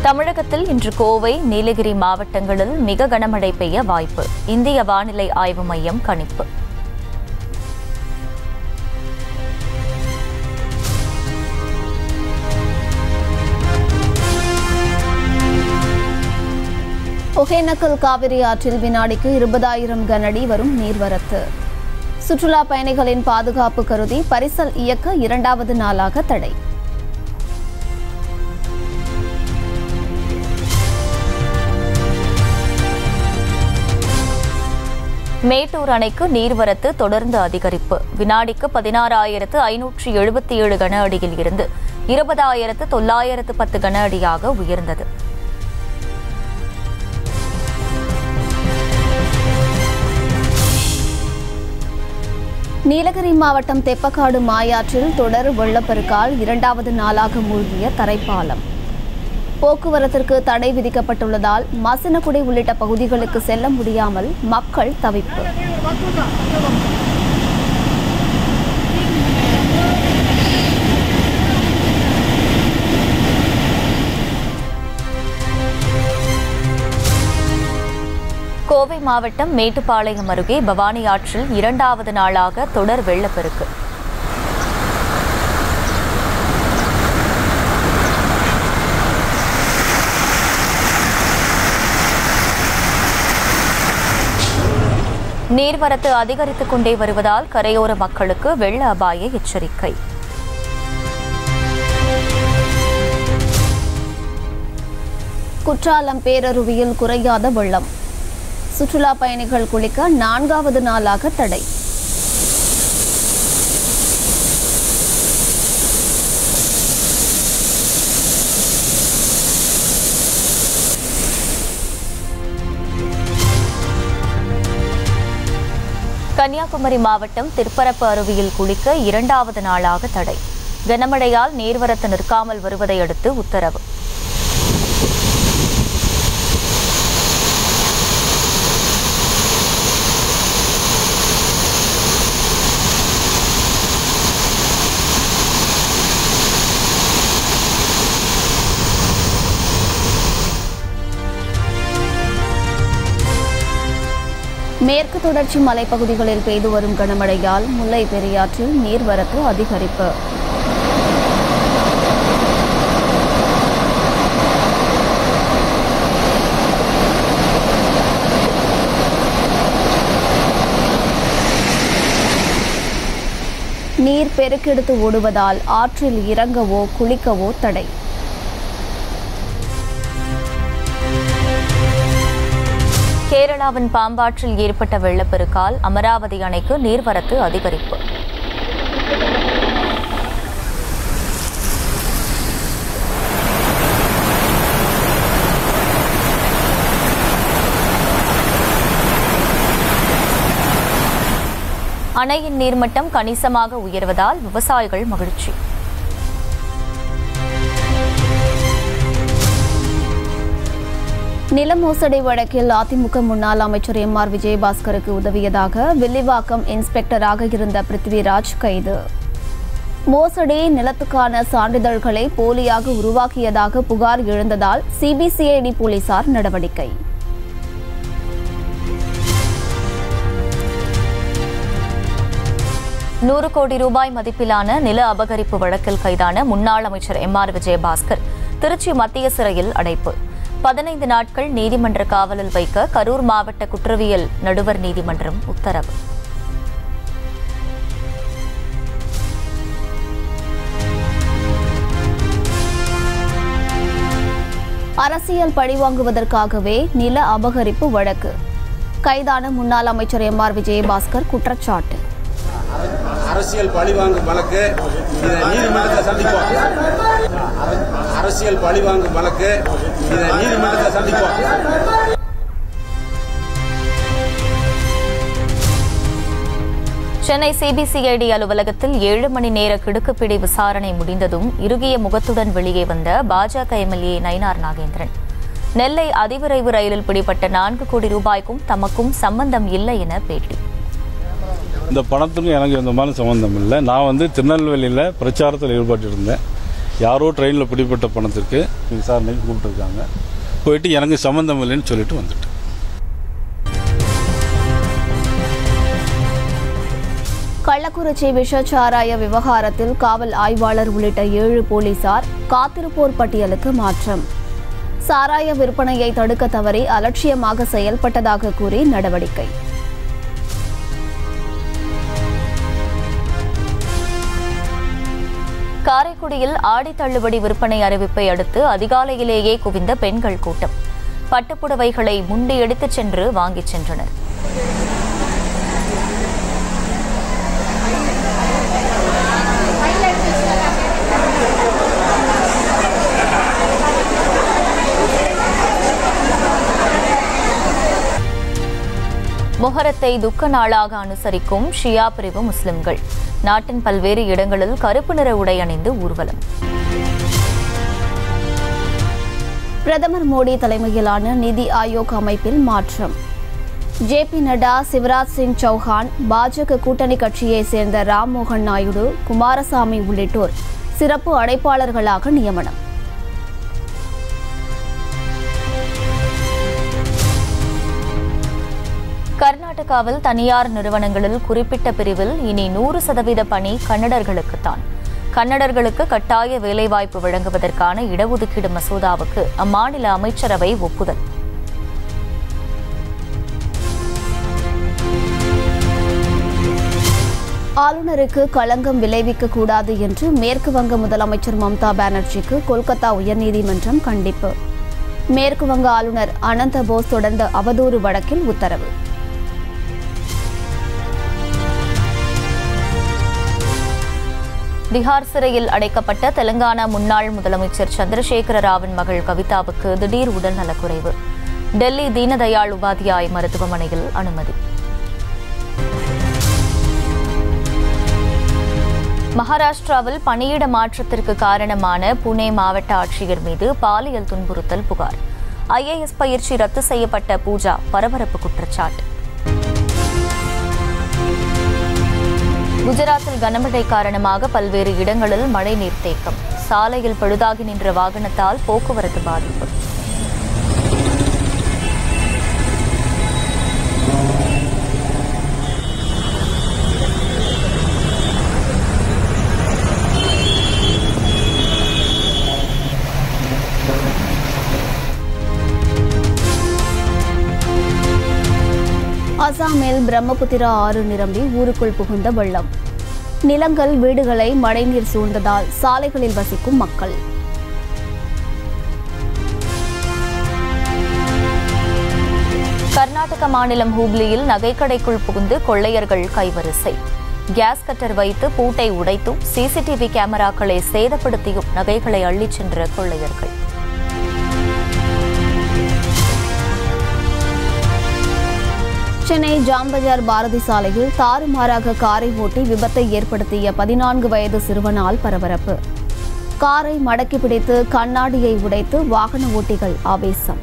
தமிழகத்தில் இன்று கோவை நீலகிரி மாவட்டங்களில் மிக கனமழை பெய்ய வாய்ப்பு இந்திய வானிலை ஆய்வு மையம் கணிப்பு ஒகேனக்கல் காவிரி ஆற்றில் வினாடிக்கு இருபதாயிரம் கனஅடி வரும் நீர்வரத்து சுற்றுலா பயணிகளின் பாதுகாப்பு கருதி பரிசல் இயக்க இரண்டாவது நாளாக தடை மேட்டூர் அணைக்கு நீர்வரத்து தொடர்ந்து அதிகரிப்பு வினாடிக்கு பதினாறாயிரத்து ஐநூற்று எழுபத்தி ஏழு கன அடியில் இருந்து இருபதாயிரத்து தொள்ளாயிரத்து பத்து கன அடியாக உயர்ந்தது நீலகிரி மாவட்டம் தெப்பக்காடு மாயாற்றில் தொடர் வெள்ளப்பெருக்கால் இரண்டாவது நாளாக மூழ்கிய தரைப்பாலம் போக்குவரத்திற்கு தடை விதிக்கப்பட்டுள்ளதால் மசனக்குடி உள்ளிட்ட பகுதிகளுக்கு செல்ல முடியாமல் மக்கள் தவிப்பு கோவை மாவட்டம் மேட்டுப்பாளையம் அருகே பவானி ஆற்றில் இரண்டாவது நாளாக தொடர் வெள்ளப்பெருக்கு நீர்வரத்து அதிகரித்துக் கொண்டே வருவதால் கரையோர மக்களுக்கு வெள்ள அபாய எச்சரிக்கை குற்றாலம் பேரருவியில் குறையாத வெள்ளம் சுற்றுலா பயணிகள் குளிக்க நான்காவது நாளாக தடை கன்னியாகுமரி மாவட்டம் திருப்பரப்பு அருவியில் குளிக்க இரண்டாவது நாளாக தடை கனமழையால் நீர்வரத்து நிற்காமல் வருவதை அடுத்து உத்தரவு மேற்கு தொடர்ச்சி மலைப்பகுதிகளில் பெய்து வரும் கனமழையால் முல்லை பெரியாற்றில் நீர்வரத்து அதிகரிப்பு நீர் பெருக்கெடுத்து ஓடுவதால் ஆற்றில் இறங்கவோ குளிக்கவோ தடை கேரளாவின் பாம்பாற்றில் ஏற்பட்ட வெள்ளப்பெருக்கால் அமராவதி அணைக்கு நீர்வரத்து அதிகரிப்பு அணையின் நீர்மட்டம் கணிசமாக உயர்வதால் விவசாயிகள் மகிழ்ச்சி நில மோசடி வழக்கில் அதிமுக முன்னாள் அமைச்சர் எம் ஆர் விஜயபாஸ்கருக்கு உதவியதாக வில்லிவாக்கம் இன்ஸ்பெக்டராக இருந்த பிருத்விராஜ் கைது மோசடி நிலத்துக்கான சான்றிதழ்களை போலியாக உருவாக்கியதாக புகார் எழுந்ததால் சிபிசிஐடி போலீசார் நடவடிக்கை நூறு கோடி ரூபாய் மதிப்பிலான நில அபகரிப்பு வழக்கில் கைதான முன்னாள் அமைச்சர் எம் ஆர் விஜயபாஸ்கர் திருச்சி மத்திய சிறையில் அடைப்பு பதினைந்து நாட்கள் நீதிமன்ற காவலில் வைக்க கரூர் மாவட்ட குற்றவியல் நடுவர் நீதிமன்றம் உத்தரவு அரசியல் பழிவாங்குவதற்காகவே நில அபகரிப்பு வழக்கு கைதான முன்னாள் அமைச்சர் எம் ஆர் விஜயபாஸ்கர் குற்றச்சாட்டு அரசியல் பழிவாங்கும் வழக்கு இதை நீதிமன்றத்தில் சந்திப்போம் அரசியல் பழிவாங்கும் வழக்கு இதை நீதிமன்றத்தில் சந்திப்போம் சென்னை சிபிசிஐடி அலுவலகத்தில் ஏழு மணி நேர கிடுக்குப்பிடி விசாரணை முடிந்ததும் இறுகிய முகத்துடன் வெளியே வந்த பாஜக எம்எல்ஏ நயினார் நாகேந்திரன் நெல்லை அதிவிரைவு ரயிலில் பிடிபட்ட நான்கு கோடி ரூபாய்க்கும் தமக்கும் சம்பந்தம் இல்லை என பேட்டி இந்த பணத்துக்கும் எனக்கு எந்த மாதிரி சம்மந்தம் இல்லை நான் வந்து திருநெல்வேலியில் பிரச்சாரத்தில் ஈடுபட்டிருந்தேன் யாரோ ட்ரெயினில் பிடிப்பட்ட பணத்திற்கு விசாரணைக்கு கூப்பிட்டுருக்காங்க போயிட்டு எனக்கு சம்மந்தம் இல்லைன்னு சொல்லிட்டு வந்துட்டேன் கள்ளக்குறிச்சி விஷச்சாராய விவகாரத்தில் காவல் ஆய்வாளர் உள்ளிட்ட ஏழு போலீசார் காத்திருப்போர் பட்டியலுக்கு மாற்றம் சாராய விற்பனையை தடுக்க தவறி அலட்சியமாக செயல்பட்டதாக கூறி நடவடிக்கை காரைக்குடியில் ஆடி தள்ளுபடி விற்பனை அறிவிப்பை அடுத்து அதிகாலையிலேயே குவிந்த பெண்கள் கூட்டம் பட்டுப்புடவைகளை முண்டி எடுத்துச் சென்று வாங்கிச் சென்றனர் மொஹரத்தை துக்க நாளாக அனுசரிக்கும் ஷியா பிரிவு முஸ்லிம்கள் நாட்டின் பல்வேறு இடங்களில் கருப்பு நிற உடை அணிந்து ஊர்வலம் பிரதமர் மோடி தலைமையிலான நிதி ஆயோக் அமைப்பில் மாற்றம் ஜே பி நட்டா சிவராஜ் சிங் சௌஹான் பாஜக கூட்டணி கட்சியைச் சேர்ந்த ராம்மோகன் நாயுடு குமாரசாமி உள்ளிட்டோர் சிறப்பு அழைப்பாளர்களாக நியமனம் கர்நாடகாவில் தனியார் நிறுவனங்களில் குறிப்பிட்ட பிரிவில் இனி நூறு சதவீத பணி கன்னடர்களுக்குத்தான் கன்னடர்களுக்கு கட்டாய வேலைவாய்ப்பு வழங்குவதற்கான இடஒதுக்கீடு மசோதாவுக்கு அம்மாநில அமைச்சரவை ஒப்புதல் ஆளுநருக்கு களங்கம் விளைவிக்க கூடாது என்று மேற்கு வங்க முதலமைச்சர் மம்தா பானர்ஜிக்கு கொல்கத்தா உயர்நீதிமன்றம் கண்டிப்பு மேற்கு வங்க ஆளுநர் அனந்த போஸ் தொடர்ந்த அவதூறு வழக்கில் உத்தரவு திஹார் சிறையில் அடைக்கப்பட்ட தெலங்கானா முன்னாள் முதலமைச்சர் சந்திரசேகர ராவின் மகள் கவிதாவுக்கு திடீர் உடல்நலக்குறைவு டெல்லி தீனதயாள் உபாத்யாய் மருத்துவமனையில் அனுமதி மகாராஷ்டிராவில் பணியிட மாற்றத்திற்கு காரணமான புனே மாவட்ட ஆட்சியர் மீது பாலியல் துன்புறுத்தல் புகார் ஐஏஎஸ் பயிற்சி ரத்து செய்யப்பட்ட பூஜா பரபரப்பு குற்றச்சாட்டு குஜராத்தில் கனமழை காரணமாக பல்வேறு இடங்களில் மழை நீர்த்தேக்கம் சாலையில் பழுதாகி நின்ற வாகனத்தால் போக்குவரத்து பாதிப்பு அசாமில் பிரம்மபுத்திரா ஆறு நிரம்பி ஊருக்குள் புகுந்த வெள்ளம் நிலங்கள் வீடுகளை மழைநீர் சூழ்ந்ததால் சாலைகளில் வசிக்கும் மக்கள் கர்நாடக மாநிலம் ஹூப்ளியில் நகைக்கடைக்குள் புகுந்து கொள்ளையர்கள் கைவரிசை கேஸ் கட்டர் வைத்து பூட்டை உடைத்தும் சிசிடிவி கேமராக்களை சேதப்படுத்தியும் நகைகளை அள்ளிச் சென்ற கொள்ளையர்கள் சென்னை ஜாம்பஜார் பாரதி சாலையில் தாறுமாறாக காரை ஓட்டி விபத்தை ஏற்படுத்திய பதினான்கு வயது சிறுவனால் பரபரப்பு காரை மடக்கி பிடித்து கண்ணாடியை உடைத்து வாகன ஓட்டிகள் ஆவேசம்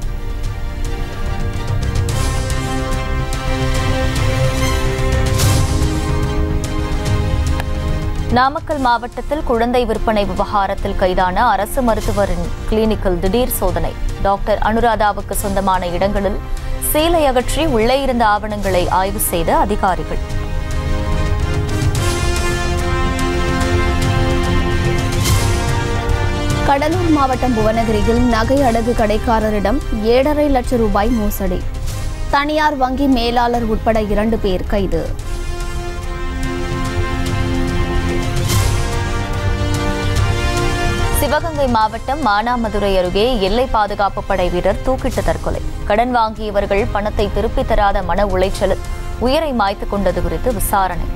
நாமக்கல் மாவட்டத்தில் குழந்தை விற்பனை விவகாரத்தில் கைதான அரசு மருத்துவரின் கிளினிக்கில் திடீர் சோதனை டாக்டர் அனுராதாவுக்கு சொந்தமான இடங்களில் சீலை அகற்றி உள்ளே இருந்த ஆவணங்களை ஆய்வு செய்த அதிகாரிகள் கடலூர் மாவட்டம் புவனகிரியில் நகை அடகு கடைக்காரரிடம் ஏழரை லட்சம் ரூபாய் மோசடி தனியார் வங்கி மேலாளர் உட்பட இரண்டு பேர் கைது சிவகங்கை மாவட்டம் மானாமதுரை அருகே எல்லை பாதுகாப்பு படை வீரர் தூக்கிட்டு தற்கொலை கடன் வாங்கியவர்கள் பணத்தை திருப்பித் தராத மன உளைச்சலில் உயிரை மாய்த்துக் கொண்டது குறித்து விசாரணை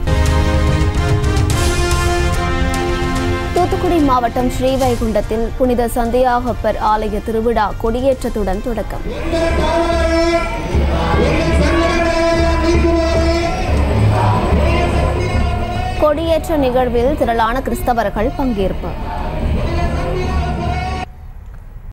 தூத்துக்குடி மாவட்டம் ஸ்ரீவைகுண்டத்தில் புனித சந்தியாகப்பர் ஆலய திருவிழா கொடியேற்றத்துடன் தொடக்கம் கொடியேற்ற நிகழ்வில் திரளான கிறிஸ்தவர்கள் பங்கேற்பு